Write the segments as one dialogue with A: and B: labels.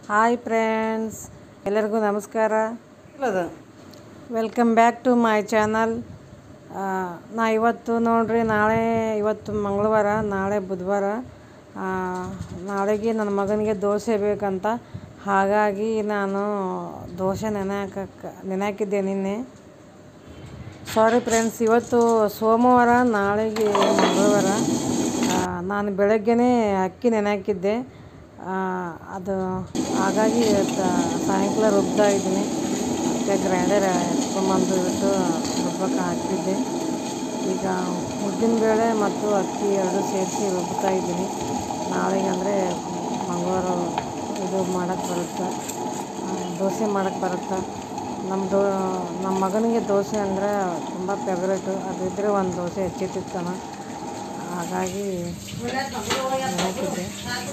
A: hi friends ಎಲ್ಲರಿಗೂ ನಮಸ್ಕಾರ welcome back to my channel ನಾ ಇವತ್ತು ನೋಡ್ರಿ ನಾಳೆ ಇವತ್ತು ಮಂಗಳವಾರ ನಾಳೆ ಬುಧವಾರ ಆ, ನಾಳೆಗೆ ನನ್ನ ಮಗನಿಗೆ ದೋಸೆ ಬೇಕಂತ ಹಾಗಾಗಿ ನಾನು ದೋಸೆ ನೆನೆ ಹಾಕಕ್ಕೆ ನೆನೆ ಹಾಕಿದ್ದೆ ನಿನ್ನೆ ಸಾರಿ ಫ್ರೆಂಡ್ಸ್ ಇವತ್ತು ಸೋಮವಾರ ನಾಳೆಗೆ ಮಂಗಳವಾರ ಆ, ನಾನು ಬೆಳಗ್ಗೆನೇ ಅಕ್ಕಿ ನೆನೆ ಹಾಕಿದ್ದೆ ಆ, ಅದು ಹಾಗಾಗಿ ಇವತ್ತು ಸಾಯಂಕಾಲ ರುಬ್ತಾ ಇದ್ದೀನಿ ಮತ್ತು ಗ್ರೈಂಡರ್ ಎತ್ಕೊಂಬಂದು ಬಿಟ್ಟು ರುಬ್ಬಕ್ಕೆ ಹಾಕಿದ್ದೆ ಈಗ ಉದ್ದಿನ ಬೇಳೆ ಮತ್ತು ಅಕ್ಕಿ ಎರಡು ಸೇರಿಸಿ ರುಬ್ತಾ ಇದ್ದೀನಿ ನಾಳೆಗೆ ಅಂದರೆ ಮಂಗಳವಾರ ಇದು ಮಾಡೋಕ್ಕೆ ಬರುತ್ತೆ ಆ, ದೋಸೆ ಮಾಡೋಕ್ಕೆ ಬರುತ್ತೆ ನಮ್ಮ ದೋ ನಮ್ಮ ಮಗನಿಗೆ ದೋಸೆ ಅಂದರೆ ತುಂಬ ಫೇವ್ರೇಟು ಅದಿದ್ದರೆ ಒಂದು ದೋಸೆ ಹೆಚ್ಚಿ ತಿಂತಾನೆ ಹಾಗಾಗಿ ಹಾಕಿದ್ದೆ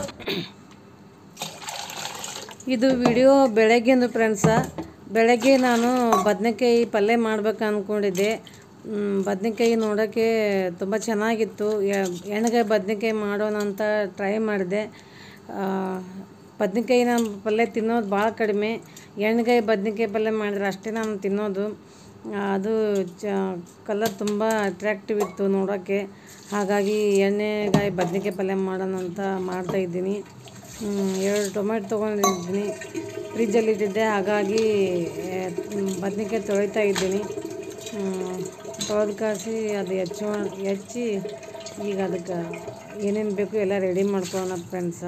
A: ಇದು ವಿಡಿಯೋ ಬೆಳಗ್ಗೆಂದು ಫ್ರೆಂಡ್ಸ ಬೆಳಗ್ಗೆ ನಾನು ಬದನೆಕಾಯಿ ಪಲ್ಯ ಮಾಡ್ಬೇಕು ಅಂದ್ಕೊಂಡಿದ್ದೆ ಬದನೆಕಾಯಿ ನೋಡೋಕ್ಕೆ ತುಂಬ ಚೆನ್ನಾಗಿತ್ತು ಯ- ಎಣ್ಣೆಗಾಯಿ ಬದನೆಕಾಯಿ ಮಾಡೋಣ ಅಂತ ಟ್ರೈ ಮಾಡಿದೆ ಬದ್ನೆಕಾಯಿ ನಾನು ಪಲ್ಯ ತಿನ್ನೋದು ಭಾಳ ಕಡಿಮೆ ಎಣ್ಣೆಗಾಯಿ ಬದ್ನೆಕಾಯಿ ಪಲ್ಯ ಮಾಡಿದ್ರೆ ಅಷ್ಟೇ ನಾನು ತಿನ್ನೋದು ಆ, ಅದು ಚ ಕಲರ್ ತುಂಬ ಅಟ್ರ್ಯಾಕ್ಟಿವ್ ಇತ್ತು ನೋಡೋಕ್ಕೆ ಹಾಗಾಗಿ ಎಣ್ಣೆಗಾಯಿ ಬದ್ನೆಕಾಯಿ ಪಲ್ಯ ಮಾಡೋಣ ಅಂತ ಮಾಡ್ತಾಯಿದ್ದೀನಿ ಎರಡು ಟೊಮೆಟೊ ತೊಗೊಂಡಿದ್ದೀನಿ ಫ್ರಿಜ್ಜಲ್ಲಿ ಇಟ್ಟಿದ್ದೆ ಹಾಗಾಗಿ ಬದ್ನೆಕಾಯಿ ತೊಳಿತಾ ಇದ್ದೀನಿ ತೊಳೆದು ಕಾಸಿ ಅದು ಹೆಚ್ಚು ಹೆಚ್ಚಿ ಈಗ ಅದಕ್ಕೆ ಏನೇನು ಬೇಕು ಎಲ್ಲ ರೆಡಿ ಮಾಡ್ಕೊಳ್ಳೋಣ ಫ್ರೆಂಡ್ಸ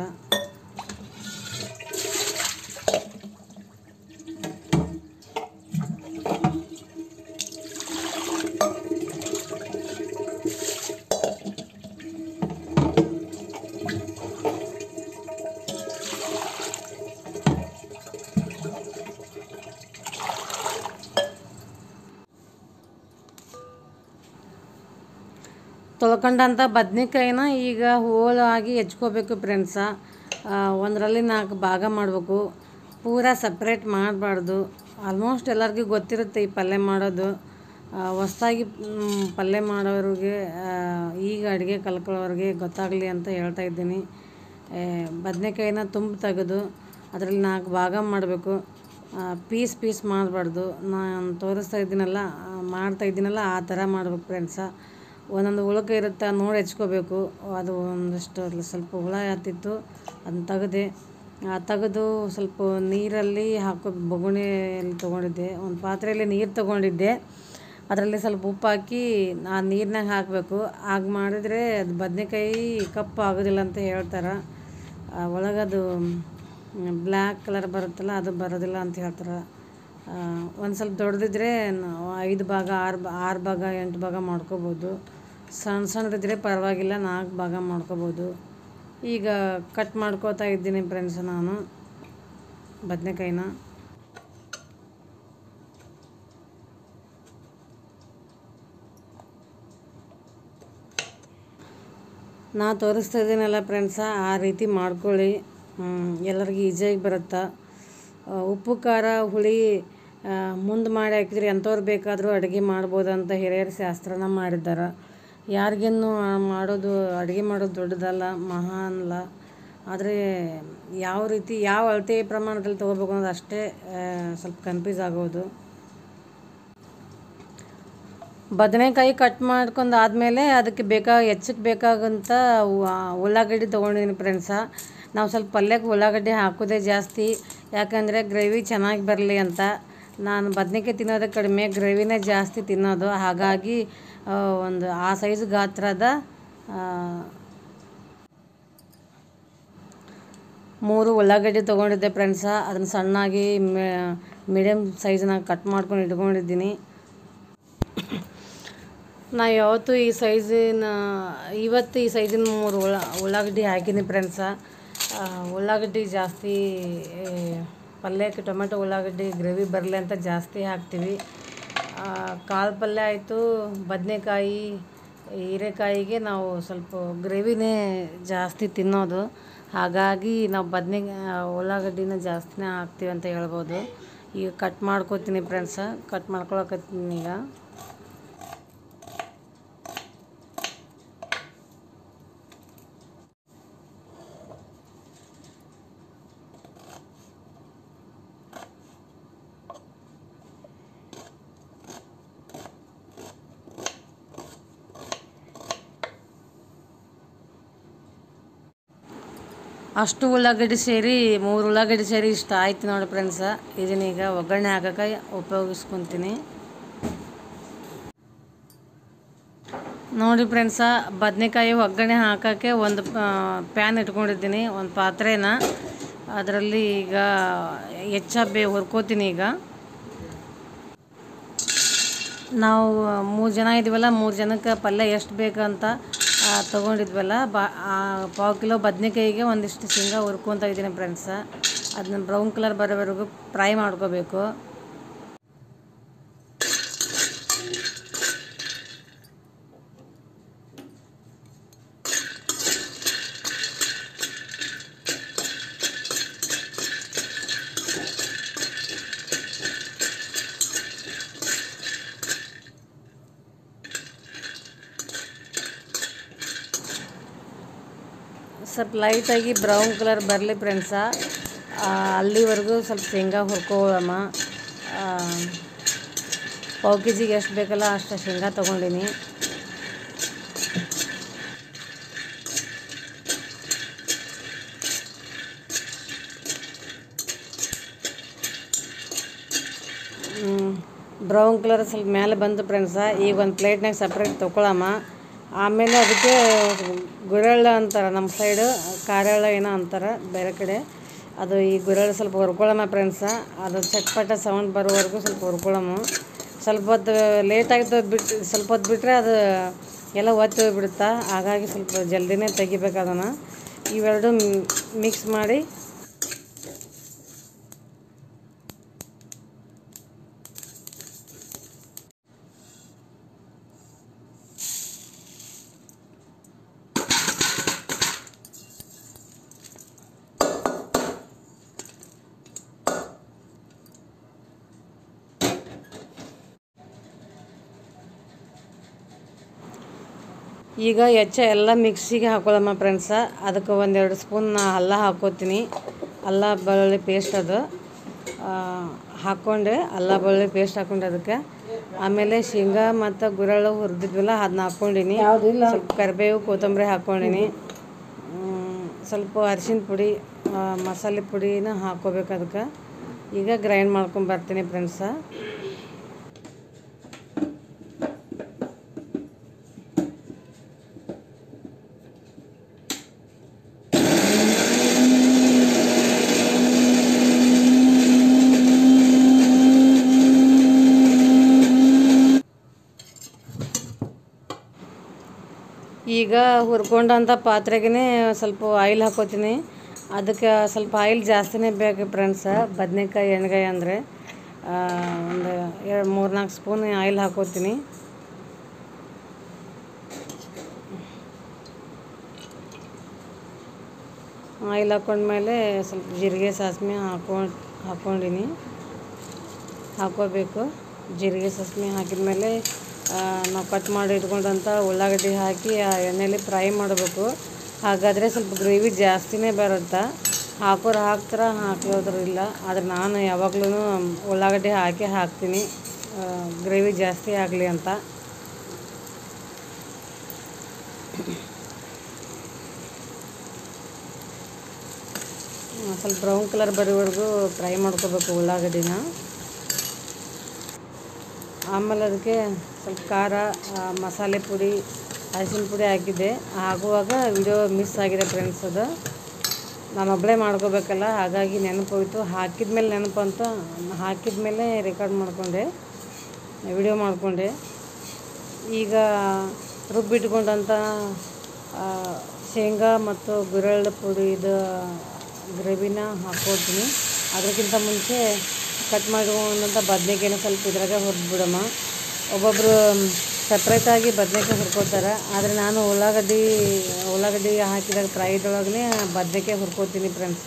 A: ತೊಳ್ಕೊಂಡಂಥ ಬದ್ನೆಕಾಯಿನ ಈಗ ಹೋಳಾಗಿ ಹೆಚ್ಕೋಬೇಕು ಫ್ರೆಂಡ್ಸ ಒಂದರಲ್ಲಿ ನಾಲ್ಕು ಭಾಗ ಮಾಡಬೇಕು ಪೂರ ಸಪ್ರೇಟ್ ಮಾಡಬಾರ್ದು ಆಲ್ಮೋಸ್ಟ್ ಎಲ್ಲರಿಗೂ ಗೊತ್ತಿರುತ್ತೆ ಈ ಪಲ್ಯ ಮಾಡೋದು ಹೊಸ್ದಾಗಿ ಪಲ್ಯ ಮಾಡೋರಿಗೆ ಆ, ಈಗ ಅಡುಗೆ ಕಲ್ಕೊಳ್ಳೋರಿಗೆ ಗೊತ್ತಾಗಲಿ ಅಂತ ಹೇಳ್ತಾ ಇದ್ದೀನಿ ಬದನೆಕಾಯಿನ ತುಂಬ ತೆಗೆದು ಅದರಲ್ಲಿ ನಾಲ್ಕು ಭಾಗ ಮಾಡಬೇಕು ಪೀಸ್ ಪೀಸ್ ಮಾಡಬಾರ್ದು ನಾನು ತೋರಿಸ್ತಾ ಇದ್ದೀನಲ್ಲ ಆ, ಮಾಡ್ತಾ ಇದ್ದೀನಲ್ಲ ಆ ಥರ ಮಾಡ್ಬೇಕು ಫ್ರೆಂಡ್ಸ ಒಂದೊಂದು ಉಳ್ಕ ಇರುತ್ತೆ ನೋಡಿ ಹೆಚ್ಕೋಬೇಕು ಅದು ಒಂದಷ್ಟು ಅದ್ರಲ್ಲಿ ಸ್ವಲ್ಪ ಹುಳ ಹತ್ತಿತ್ತು ಅದನ್ನ ತೆಗೆದೆ ತೆಗೆದು ಸ್ವಲ್ಪ ನೀರಲ್ಲಿ ಹಾಕೋ ಬೊಗುಣಿಯಲ್ಲಿ ತೊಗೊಂಡಿದ್ದೆ ಒಂದು ಪಾತ್ರೆಯಲ್ಲಿ ನೀರು ತೊಗೊಂಡಿದ್ದೆ ಅದರಲ್ಲಿ ಸ್ವಲ್ಪ ಉಪ್ಪು ಹಾಕಿ ಆ ನೀರಿನಾಗ ಹಾಕಬೇಕು ಹಾಗೆ ಮಾಡಿದರೆ ಅದು ಬದನೆಕಾಯಿ ಕಪ್ಪು ಆಗೋದಿಲ್ಲ ಅಂತ ಹೇಳ್ತಾರೆ ಒಳಗದು ಬ್ಲ್ಯಾಕ್ ಕಲರ್ ಬರುತ್ತಲ್ಲ ಅದು ಬರೋದಿಲ್ಲ ಅಂತ ಹೇಳ್ತಾರೆ ಒಂದು ಸ್ವಲ್ಪ ದೊಡ್ಡದಿದ್ರೆ ನಾವು ಐದು ಭಾಗ ಆರು ಬ ಆರು ಭಾಗ ಎಂಟು ಭಾಗ ಮಾಡ್ಕೋಬೋದು ಸಣ್ಣ ಸಣ್ಣದಿದ್ರೆ ಪರವಾಗಿಲ್ಲ ನಾಲ್ಕು ಭಾಗ ಮಾಡ್ಕೋಬೋದು ಈಗ ಕಟ್ ಮಾಡ್ಕೋತಾ ಇದ್ದೀನಿ ಫ್ರೆಂಡ್ಸ್ ನಾನು ಬದನೆಕಾಯಿನ ನಾ ತೋರಿಸ್ತಾ ಇದ್ದೀನಲ್ಲ ಫ್ರೆಂಡ್ಸ ಆ ರೀತಿ ಮಾಡ್ಕೊಳ್ಳಿ ಎಲ್ಲರಿಗೂ ಈಸಿಯಾಗಿ ಬರುತ್ತೆ ಆ, ಉಪ್ಪು ಖಾರ ಹುಳಿ ಮುಂದೆ ಮಾಡಿ ಹಾಕಿದ್ರೆ ಎಂಥವ್ರು ಬೇಕಾದರೂ ಅಡುಗೆ ಮಾಡ್ಬೋದು ಅಂತ ಹಿರಿಯರ ಶಾಸ್ತ್ರನ ಮಾಡಿದ್ದಾರೆ ಯಾರಿಗೇನು ಮಾಡೋದು ಅಡುಗೆ ಮಾಡೋದು ದೊಡ್ಡದಲ್ಲ ಮಹಾ ಅಲ್ಲ ಆದರೆ ಯಾವ ರೀತಿ ಯಾವ ಅಳತೆ ಪ್ರಮಾಣದಲ್ಲಿ ತೊಗೋಬೇಕು ಅನ್ನೋದು ಅಷ್ಟೇ ಆ, ಸ್ವಲ್ಪ ಕನ್ಫ್ಯೂಸ್ ಆಗೋದು ಬದನೆಕಾಯಿ ಕಟ್ ಮಾಡ್ಕೊಂಡು ಆದಮೇಲೆ ಅದಕ್ಕೆ ಬೇಕಾ ಹೆಚ್ಚಕ್ಕೆ ಬೇಕಾಗಂತ ಉ- ಉಳ್ಳಾಗಡ್ಡಿ ತೊಗೊಂಡಿದ್ದೀನಿ ಫ್ರೆಂಡ್ಸ ನಾವು ಸ್ವಲ್ಪ ಪಲ್ಯಕ್ಕೆ ಉಳ್ಳಾಗಡ್ಡಿ ಹಾಕೋದೇ ಜಾಸ್ತಿ ಯಾಕಂದರೆ ಗ್ರೇವಿ ಚೆನ್ನಾಗಿ ಬರಲಿ ಅಂತ ನಾನು ಬದನೆಕಾಯಿ ತಿನ್ನೋದೇ ಕಡಿಮೆ ಗ್ರೇವಿನೇ ಜಾಸ್ತಿ ತಿನ್ನೋದು ಹಾಗಾಗಿ ಆ, ಒಂದು ಆ ಸೈಜ್ ಗಾತ್ರದ ಆ, ಮೂರು ಉಳ್ಳಾಗಡ್ಡಿ ತೊಗೊಂಡಿದ್ದೆ ಫ್ರೆಂಡ್ಸ ಅದನ್ನು ಸಣ್ಣಾಗಿ ಮೀಡಿಯಮ್ ಸೈಜ್ನಾಗ ಕಟ್ ಮಾಡ್ಕೊಂಡು ಇಟ್ಕೊಂಡಿದ್ದೀನಿ ನಾ ಯಾವತ್ತೂ ಈ ಸೈಜಿನ ಇವತ್ತು ಈ ಸೈಜಿನ ಮೂರು ಉಳ್ಳ ಉಳ್ಳಾಗಡ್ಡಿ ಹಾಕಿದ್ದೀನಿ ಫ್ರೆಂಡ್ಸ ಉಳ್ಳಾಗಡ್ಡಿ ಜಾಸ್ತಿ ಏ, ಪಲ್ಯಕ್ಕೆ ಟೊಮೆಟೊ ಉಳ್ಳಾಗಡ್ಡಿ ಗ್ರೇವಿ ಬರಲಿ ಅಂತ ಜಾಸ್ತಿ ಹಾಕ್ತೀವಿ ಕಾಳು ಪಲ್ಯ ಆಯಿತು ಬದನೆಕಾಯಿ ಹೀರೆಕಾಯಿಗೆ ನಾವು ಸ್ವಲ್ಪ ಗ್ರೇವಿನೇ ಜಾಸ್ತಿ ತಿನ್ನೋದು ಹಾಗಾಗಿ ನಾವು ಬದನೆ ಉಳ್ಳಾಗಡ್ಡಿನ ಜಾಸ್ತಿನೇ ಹಾಕ್ತೀವಿ ಅಂತ ಹೇಳ್ಬೋದು ಈಗ ಕಟ್ ಮಾಡ್ಕೋತೀನಿ ಫ್ರೆಂಡ್ಸ ಕಟ್ ಮಾಡ್ಕೊಳಕತ್ತೀನಿ ಈಗ ಅಷ್ಟು ಉಳ್ಳಾಗಡ್ಡಿ ಸೇರಿ ಮೂರು ಉಳ್ಳಾಗಡ್ಡಿ ಸೇರಿ ಇಷ್ಟ ಆಯ್ತು ನೋಡಿ ಫ್ರೆಂಡ್ಸ ಇದನ್ನೀಗ ಒಗ್ಗರಣೆ ಹಾಕೋಕೆ ಉಪಯೋಗಿಸ್ಕೊತೀನಿ ನೋಡಿ ಫ್ರೆಂಡ್ಸ ಬದನೆಕಾಯಿ ಒಗ್ಗರಣೆ ಹಾಕೋಕ್ಕೆ ಒಂದು ಪ್ಯಾನ್ ಇಟ್ಕೊಂಡಿದ್ದೀನಿ ಒಂದು ಪಾತ್ರೆನ ಅದರಲ್ಲಿ ಈಗ ಹೆಚ್ಚ ಬೇ ಹುರ್ಕೋತೀನಿ ಈಗ ನಾವು ಮೂರು ಜನ ಇದ್ದೀವಲ್ಲ ಮೂರು ಜನಕ್ಕೆ ಪಲ್ಯ ಎಷ್ಟು ಬೇಕಂತ ಆ, ತೊಗೊಂಡಿದ್ವಲ್ಲ ಬಾ ಆ, ಪಾವು ಕಿಲೋ ಬದನೆಕಾಯಿಗೆ ಒಂದಿಷ್ಟು ಶೇಂಗಾ ಹುರ್ಕೊತಾ ಇದ್ದೀನಿ ಫ್ರೆಂಡ್ಸ ಅದನ್ನ ಬ್ರೌನ್ ಕಲರ್ ಬರೋವರೆಗೂ ಫ್ರೈ ಮಾಡ್ಕೋಬೇಕು ಸ್ವಲ್ಪ ಲೈಟಾಗಿ ಬ್ರೌನ್ ಕಲರ್ ಬರಲಿ ಫ್ರೆಂಡ್ಸ ಅಲ್ಲಿವರೆಗೂ ಸ್ವಲ್ಪ ಶೇಂಗಾ ಹುರ್ಕೊಳ್ಳಮ್ಮ ಪಾವು ಕೆ ಜಿಗೆ ಎಷ್ಟು ಬೇಕಲ್ಲ ಅಷ್ಟು ಶೇಂಗಾ ತೊಗೊಂಡಿನಿ ಬ್ರೌನ್ ಕಲರ್ ಸ್ವಲ್ಪ ಮೇಲೆ ಬಂತು ಫ್ರೆಂಡ್ಸ ಈಗ ಒಂದು ಪ್ಲೇಟ್ನಾಗ ಸಪ್ರೇಟ್ ತೊಗೊಳಮ್ಮ ಆಮೇಲೆ ಅದಕ್ಕೆ ಗುರೆಳ್ಳ ಅಂತಾರೆ ನಮ್ಮ ಸೈಡು ಕಾರೆಳ್ಳ ಏನೋ ಅಂತಾರೆ ಬೇರೆ ಕಡೆ ಅದು ಈ ಗುರೆಳ್ಳ ಸ್ವಲ್ಪ ಹುರ್ಕೊಳ್ಳೋಣ ಫ್ರೆಂಡ್ಸ ಅದು ಚಟ್ಪಟ ಸೌಂಡ್ ಬರೋವರೆಗೂ ಸ್ವಲ್ಪ ಹುರ್ಕೊಳ್ಳೋಣ ಸ್ವಲ್ಪ ಹೊತ್ತು ಲೇಟಾಗಿ ಬಿಟ್ಟು ಸ್ವಲ್ಪ ಹೊತ್ತು ಬಿಟ್ಟರೆ ಅದು ಎಲ್ಲ ಒತ್ತಿ ಹೋಗ್ಬಿಡುತ್ತಾ ಹಾಗಾಗಿ ಸ್ವಲ್ಪ ಜಲ್ದಿನೇ ತೆಗಿಬೇಕು ಅದನ್ನು ಇವೆರಡು ಮಿಕ್ಸ್ ಮಾಡಿ ಈಗ ಹೆಚ್ಚ ಎಲ್ಲ ಮಿಕ್ಸಿಗೆ ಹಾಕೊಳ್ಳಮ್ಮ ಫ್ರೆಂಡ್ಸ ಅದಕ್ಕೆ ಒಂದೆರಡು ಸ್ಪೂನ್ ಅಲ್ಲ ಹಾಕೋತೀನಿ ಅಲ್ಲ ಬೆಳ್ಳುಳ್ಳಿ ಪೇಸ್ಟ್ ಅದು ಆ, ಹಾಕ್ಕೊಂಡೆ ಅಲ್ಲ ಬೆಳ್ಳುಳ್ಳಿ ಪೇಸ್ಟ್ ಹಾಕ್ಕೊಂಡೆ ಅದಕ್ಕೆ ಆಮೇಲೆ ಶೇಂಗಾ ಮತ್ತು ಗುರಳ್ಳು ಹುರಿದಿದ್ವಲ್ಲ ಅದನ್ನ ಹಾಕ್ಕೊಂಡಿನಿ ಸ್ವಲ್ಪ ಕರಿಬೇವು ಕೊತ್ತಂಬರಿ ಹಾಕ್ಕೊಂಡಿನಿ ಹ್ಮ್, ಸ್ವಲ್ಪ ಅರಿಶಿನ ಪುಡಿ ಆ, ಮಸಾಲೆ ಪುಡಿನ ಹಾಕ್ಕೋಬೇಕು ಅದಕ್ಕೆ ಈಗ ಗ್ರೈಂಡ್ ಮಾಡ್ಕೊಂಡು ಬರ್ತೀನಿ ಫ್ರೆಂಡ್ಸ ಈಗ ಹುರ್ಕೊಂಡಂಥ ಪಾತ್ರೆಗೆ ಸ್ವಲ್ಪ ಆಯಿಲ್ ಹಾಕೋತೀನಿ ಅದಕ್ಕೆ ಸ್ವಲ್ಪ ಆಯಿಲ್ ಜಾಸ್ತಿನೇ ಬೇಕು ಫ್ರೆಂಡ್ಸ ಬದನೆಕಾಯಿ ಎಣ್ಗಾಯಿ ಅಂದರೆ ಒಂದು ಎರಡು ಮೂರು ನಾಲ್ಕು ಸ್ಪೂನ್ ಆಯಿಲ್ ಹಾಕೋತೀನಿ ಆಯಿಲ್ ಹಾಕೊಂಡ್ಮೇಲೆ ಸ್ವಲ್ಪ ಜೀರಿಗೆ ಸಾಸಿವೆ ಹಾಕೊಂಡು ಹಾಕ್ಕೊಂಡಿನಿ ಹಾಕೋಬೇಕು ಜೀರಿಗೆ ಸಾಸಿವೆ ಹಾಕಿದ್ಮೇಲೆ ನಾವು ಕಟ್ ಮಾಡಿ ಇಟ್ಕೊಂಡಂಥ ಉಳ್ಳಾಗಡ್ಡಿ ಹಾಕಿ ಆ ಎಣ್ಣೆಲಿ ಫ್ರೈ ಮಾಡಬೇಕು ಹಾಗಾದರೆ ಸ್ವಲ್ಪ ಗ್ರೇವಿ ಜಾಸ್ತಿನೇ ಬರುತ್ತೆ ಹಾಕೋರು ಹಾಕ್ತಾರ ಹಾಕೋದ್ರು ಇಲ್ಲ ಆದರೆ ನಾನು ಯಾವಾಗ್ಲೂ ಉಳ್ಳಾಗಡ್ಡಿ ಹಾಕಿ ಹಾಕ್ತೀನಿ ಗ್ರೇವಿ ಜಾಸ್ತಿ ಆಗಲಿ ಅಂತ ಆ, ಸ್ವಲ್ಪ ಬ್ರೌನ್ ಕಲರ್ ಬರೋವರೆಗೂ ಫ್ರೈ ಮಾಡ್ಕೋಬೇಕು ಉಳ್ಳಾಗಡ್ಡಿನ ಆಮೇಲೆ ಅದಕ್ಕೆ ಸ್ವಲ್ಪ ಖಾರ ಆ, ಮಸಾಲೆ ಪುಡಿ ಅರಿಶಿನ ಪುಡಿ ಹಾಕಿದ್ದೆ ಆಗುವಾಗ ವಿಡಿಯೋ ಮಿಸ್ ಆಗಿದೆ ಫ್ರೆಂಡ್ಸ್ ಅದು ನಾನು ಒಬ್ಬಳೇ ಮಾಡ್ಕೋಬೇಕಲ್ಲ ಹಾಗಾಗಿ ನೆನಪು ಹೋಯ್ತು ಹಾಕಿದ ಮೇಲೆ ನೆನಪು ಅಂತ ಹಾಕಿದ ಮೇಲೆ ರೆಕಾರ್ಡ್ ಮಾಡಿಕೊಂಡೆ ವಿಡಿಯೋ ಮಾಡಿಕೊಂಡೆ ಈಗ ರುಬ್ಬಿಟ್ಕೊಂಡಂಥ ಆ, ಶೇಂಗಾ ಮತ್ತು ಗುರೆಳ್ಳು ಪುಡಿದು ಗ್ರೇವಿನ ಹಾಕ್ಕೊಡ್ತೀನಿ ಅದಕ್ಕಿಂತ ಮುಂಚೆ ಕಟ್ ಮಾಡಿಕೊಂಡಂಥ ಬದನೆಕಾಯಿನ ಸ್ವಲ್ಪ ಇದ್ರಾಗೆ ಹುರಿದ್ಬಿಡಮ್ಮ ಒಬ್ಬೊಬ್ಬರು ಸಪ್ರೇಟಾಗಿ ಬದನೆಕಾಯಿ ಹುರ್ಕೋತಾರೆ ಆದರೆ ನಾನು ಉಳ್ಳಾಗಡ್ಡಿ ಉಳ್ಳಾಗಡ್ಡಿ ಹಾಕಿದಾಗ ಫ್ರೈದೊಳಗೇ ಬದನೆಕಾಯಿ ಹುರ್ಕೋತೀನಿ ಫ್ರೆಂಡ್ಸ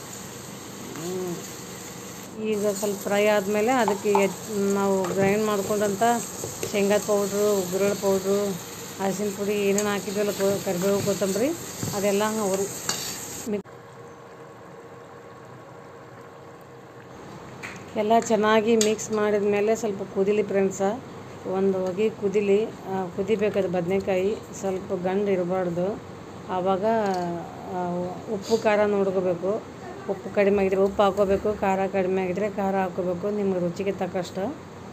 A: ಈಗ ಸ್ವಲ್ಪ ಫ್ರೈ ಆದಮೇಲೆ ಅದಕ್ಕೆ ಎಚ್- ನಾವು ಗ್ರೈಂಡ್ ಮಾಡ್ಕೊಂಡಂಥ ಶೇಂಗಾದ ಪೌಡ್ರು ಉಗುರಳು ಪೌಡ್ರು ಅರಿಶಿನ ಪುಡಿ ಏನೇನು ಹಾಕಿದ್ವಲ್ಲ ಕೊ ಕರಿಬೇವು ಕೊತ್ತಂಬರಿ ಅದೆಲ್ಲ ಹುರ್ ಮಿಕ್ ಎಲ್ಲ ಚೆನ್ನಾಗಿ ಮಿಕ್ಸ್ ಮಾಡಿದ ಮೇಲೆ ಸ್ವಲ್ಪ ಕುದಿಲಿ ಫ್ರೆಂಡ್ಸ ಒಂದು ಹೊಗೆ ಕುದಿಲಿ ಆ, ಕುದಿಬೇಕದು ಬದನೆಕಾಯಿ ಸ್ವಲ್ಪ ಗಂಡು ಇರಬಾರ್ದು ಆವಾಗ ಆ, ಉಪ್ಪು ಖಾರ ನೋಡ್ಕೋಬೇಕು ಉಪ್ಪು ಕಡಿಮೆ ಆಗಿದ್ರೆ ಉಪ್ಪು ಹಾಕೋಬೇಕು ಖಾರ ಕಡಿಮೆ ಆಗಿದ್ರೆ ಖಾರ ಹಾಕೋಬೇಕು ನಿಮ್ಮ ರುಚಿಗೆ ತಕ್ಕಷ್ಟು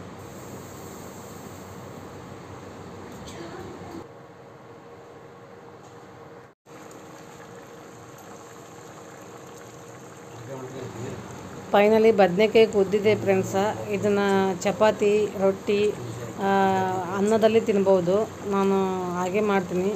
A: ಫೈನಲಿ ಬದನೆಕಾಯಿ ಕುದ್ದಿದೆ ಫ್ರೆಂಡ್ಸ ಇದನ್ನು ಚಪಾತಿ ರೊಟ್ಟಿ ಆ, ಅನ್ನದಲ್ಲಿ ತಿನ್ಬೋದು ನಾನು ಹಾಗೆ ಮಾಡ್ತೀನಿ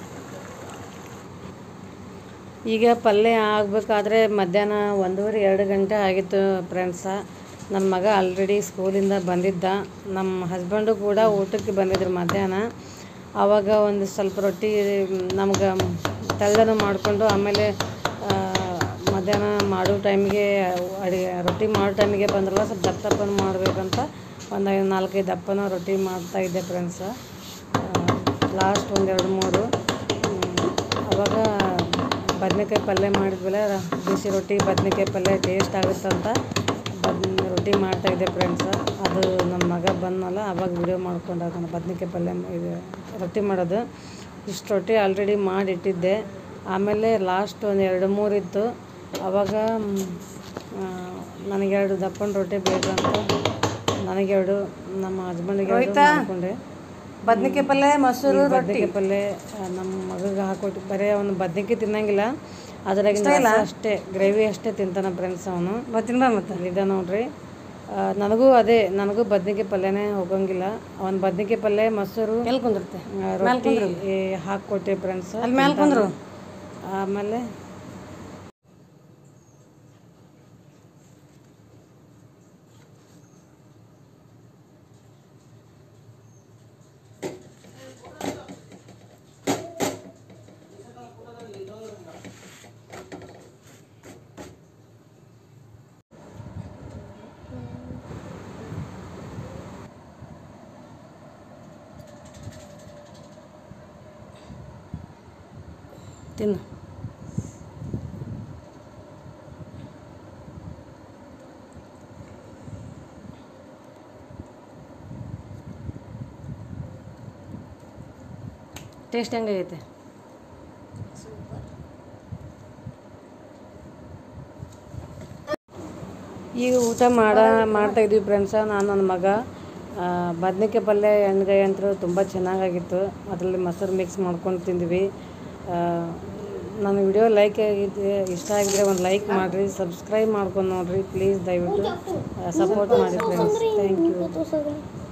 A: ಈಗ ಪಲ್ಯ ಆಗಬೇಕಾದ್ರೆ ಮಧ್ಯಾಹ್ನ ಒಂದೂವರೆ ಎರಡು ಗಂಟೆ ಆಗಿತ್ತು ಫ್ರೆಂಡ್ಸ ನನ್ನ ಮಗ ಆಲ್ರೆಡಿ ಸ್ಕೂಲಿಂದ ಬಂದಿದ್ದ ನಮ್ಮ ಹಸ್ಬೆಂಡು ಕೂಡ ಊಟಕ್ಕೆ ಬಂದಿದ್ರು ಮಧ್ಯಾಹ್ನ ಆವಾಗ ಒಂದು ಸ್ವಲ್ಪ ರೊಟ್ಟಿ ನಮ್ಗೆ ತೆಳ್ಳನು ಮಾಡಿಕೊಂಡು ಆಮೇಲೆ ಆ, ಮಧ್ಯಾಹ್ನ ಮಾಡೋ ಟೈಮಿಗೆ ಅಡುಗೆ ರೊಟ್ಟಿ ಮಾಡೋ ಟೈಮಿಗೆ ಬಂದ್ರಲ್ಲ ಸ್ವಲ್ಪ ದಪ್ಪ ದಪ್ಪನ ಮಾಡಬೇಕಂತ ಒಂದು ಐದು ನಾಲ್ಕೈದು ದಪ್ಪನ ರೊಟ್ಟಿ ಮಾಡ್ತಾಯಿದ್ದೆ ಫ್ರೆಂಡ್ಸ ಲಾಸ್ಟ್ ಒಂದೆರಡು ಮೂರು ಹ್ಮ್, ಅವಾಗ ಬದನೆಕಾಯಿ ಪಲ್ಯ ಮಾಡಿದ್ಮೇಲೆ ಬಿಸಿ ರೊಟ್ಟಿ ಬದನೆಕಾಯಿ ಪಲ್ಯ ಟೇಸ್ಟ್ ಆಗುತ್ತಂತ ಬದ್ ರೊಟ್ಟಿ ಮಾಡ್ತಾಯಿದ್ದೆ ಫ್ರೆಂಡ್ಸ ಅದು ನನ್ನ ಮಗ ಬಂದನಲ್ಲ ಅವಾಗ ವಿಡಿಯೋ ಮಾಡ್ಕೊಂಡು ಅದನ್ನು ಬದನೆಕಾಯಿ ಪಲ್ಯ ಮ- ಇದು ರೊಟ್ಟಿ ಮಾಡೋದು ಇಷ್ಟು ರೊಟ್ಟಿ ಆಲ್ರೆಡಿ ಮಾಡಿಟ್ಟಿದ್ದೆ ಆಮೇಲೆ ಲಾಸ್ಟ್ ಒಂದು ಎರಡು ಮೂರು ಇತ್ತು ಅವಾಗ ಮ್, ಆ, ನನಗೆರಡು ದಪ್ಪನ ರೊಟ್ಟಿ ಬೇಕಂತ ನನಗೆರಡು ನಮ್ಮ ಹಸ್ಬೆಂಡಿಗೆ ಮಾಡ್ಕೊಂಡೆ
B: ಬದ್ನಿಕಾಯಿ ಪಲ್ಯ ಮೊಸರು
A: ಬದ್ನಿಕಾಯಿ ಪಲ್ಯ ಆ, ನಮ್ಮ ಮಗಗೆ ಹಾಕೊಟ್ಟು ಬರೀ ಅವನು ಬದ್ನಿಕಾಯಿ ತಿನ್ನಂಗಿಲ್ಲ ಅದ್ರಾಗಿಂದ ರಸ ಅಷ್ಟೇ ಗ್ರೇವಿ ಅಷ್ಟೇ ತಿಂತಾನ ಫ್ರೆಂಡ್ಸ್ ಅವನು
B: ಬರ್ತೀನಿ ಬಾ ಮತ್ತೆ
A: ಇದ ನೋಡ್ರಿ ಆ, ನನಗೂ ಅದೇ ನನಗೂ ಬದ್ನಿಕಾಯಿ ಪಲ್ಯನೇ ಹೋಗಂಗಿಲ್ಲ ಅವನ ಬದ್ನಿಕಾಯಿ ಪಲ್ಯ ಮೊಸರು
B: ಎಲ್ಲಿ ಕುಂದಿರ್ತೆ
A: ಆ, ರೊಟ್ಟಿ ಏ, ಹಾಕ್ಕೊಟ್ಟೆ ಫ್ರೆಂಡ್ಸ್
B: ಅಲ್ಲಿ ಮ್ಯಾಲೆ ಕುಂದ್ರು
A: ಆಮೇಲೆ
B: ತಿನ್ನು ಟೇಸ್ಟ್ ಹೆಂಗಾಗೈತೆ
A: ಈಗ ಊಟ ಮಾಡ ಮಾಡ್ತಾ ಇದ್ವಿ ಫ್ರೆಂಡ್ಸ ನಾನು ನನ್ನ ಮಗ ಆ, ಬದ್ನಿಕಾಯಿ ಪಲ್ಯ ಎಣ್ಗಾಯಿ ಅಂತೂ ತುಂಬ ಚೆನ್ನಾಗಾಗಿತ್ತು ಅದರಲ್ಲಿ ಮೊಸರು ಮಿಕ್ಸ್ ಮಾಡ್ಕೊಂಡು ತಿಂದ್ವಿ ಆ, ನನ್ನ ವಿಡಿಯೋ ಲೈಕ್ ಆಗಿದೆ ಇಷ್ಟ ಆಗಿದ್ರೆ ಒಂದು ಲೈಕ್ ಮಾಡಿರಿ ಸಬ್ಸ್ಕ್ರೈಬ್ ಮಾಡ್ಕೊಂಡು ನೋಡಿರಿ ಪ್ಲೀಸ್ ದಯವಿಟ್ಟು ಸಪೋರ್ಟ್ ಮಾಡಿ ಫ್ರೆಂಡ್ಸ್ ಥ್ಯಾಂಕ್ ಯು